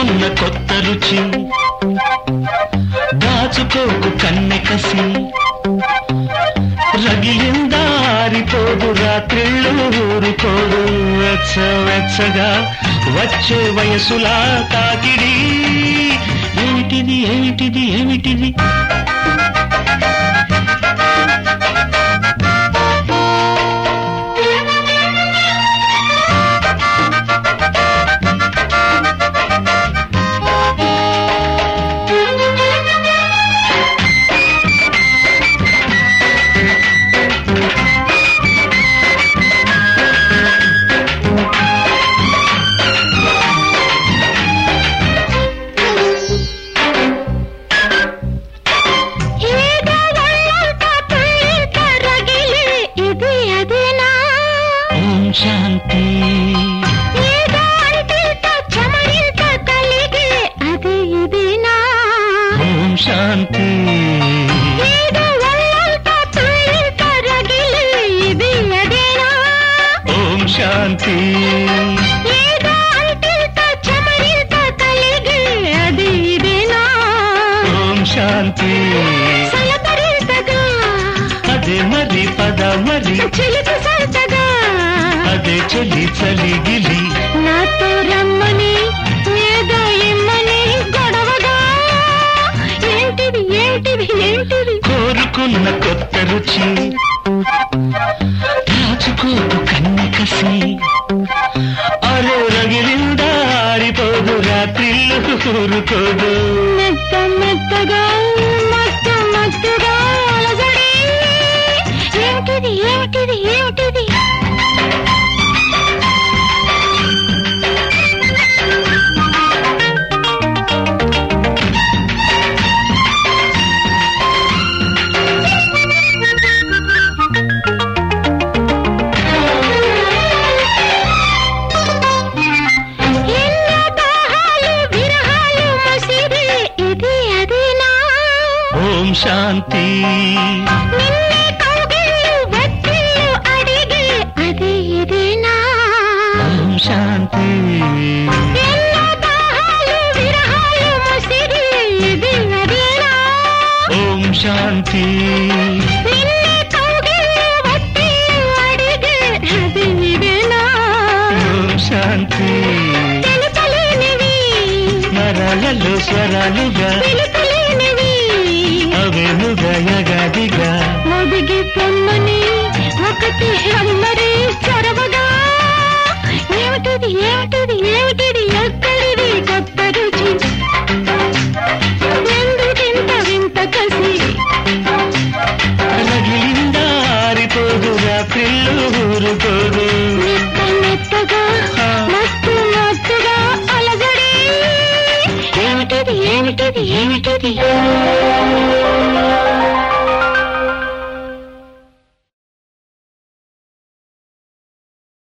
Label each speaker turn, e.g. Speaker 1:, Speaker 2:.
Speaker 1: కోరుకున్న కొత్త రుచి దాచుకోకు కన్నె కసి రగిలిందారిపోదు రాత్రిళ్ళు ఊరుకోదు వెచ్చ వెచ్చగా వచ్చే వయసులా తాకిడి ఏమిటిది ఏమిటిది ఏమిటిది
Speaker 2: ఏదో ఒళ్ళంతా తుళ్ళింత రగిలి ఇది అదేనా
Speaker 1: ఓం శాంతి
Speaker 2: ఏదో అంటింత చెమరింత కలిగి అది ఇదేనా
Speaker 1: ఓం శాంతి
Speaker 2: ఏదో ఒళ్ళంతా తుళ్ళింత రగిలి ఇది అదేనా
Speaker 1: ఓం శాంతి
Speaker 2: ఏదో అంటింత చెమరింత కలిగి అది ఇదేనా
Speaker 1: ఓం శాంతి
Speaker 2: సలపరింతగా
Speaker 1: అదే మరి పద మరి
Speaker 2: చిలుకు సంతగా
Speaker 1: అదే చలి చలి గిలి
Speaker 2: నాతో రమ్మని ఏదో ఇమ్మని గొడవగా ఏంటిది ఏంటిది ఏంటిది
Speaker 1: కోరుకున్న కొత్త రుచి దాచుకోకు కన్నె కసి అరే రగిలిందా ఆరిపోదు రాత్రిళ్ళు ఊరుకోదు
Speaker 2: మెత్త మెత్తగా మత్తు మత్తుగా అలజడి ఏమిటిది ఏమిటిది ఏమిటిది ఎన్నో దాహాలు విరహాలు మసిరి ఇది అదేనా
Speaker 1: ఓం శాంతి
Speaker 2: నిన్నే కౌగిళ్ళు వెచ్చిళ్ళు అడిగి అది ఇదేనా
Speaker 1: ఓం శాంతి
Speaker 2: ఎన్నో దాహాలు విరహాలు మసిరి ఇది అదేనా
Speaker 1: ఓం శాంతి
Speaker 2: నిన్నే కౌగిళ్ళు వెచ్చిళ్ళు అడిగి అది ఇదేనా
Speaker 1: ఓం శాంతి
Speaker 2: తెలుపలేనివి
Speaker 1: నరాలలో స్వరాలుగా
Speaker 2: తెలుపలేనివి
Speaker 1: అవేనుగా యగాదిగా
Speaker 2: ఒదిగి పొమ్మని ఒకటి అమ్మరి చొరవగా ఏమిటిది ఏమిటిది ఏమిటిది ఎక్కడిది కొత్త రుచి ఎందుకింత వింత కసి
Speaker 1: రగిలిందా ఆరిపోదు రాత్రిళ్ళు ఊరుకోదు
Speaker 2: మెత్త మెత్తగా మత్తు మత్తుగా అలజడి ఏమిటిది ఏమిటిది ఏమిటిది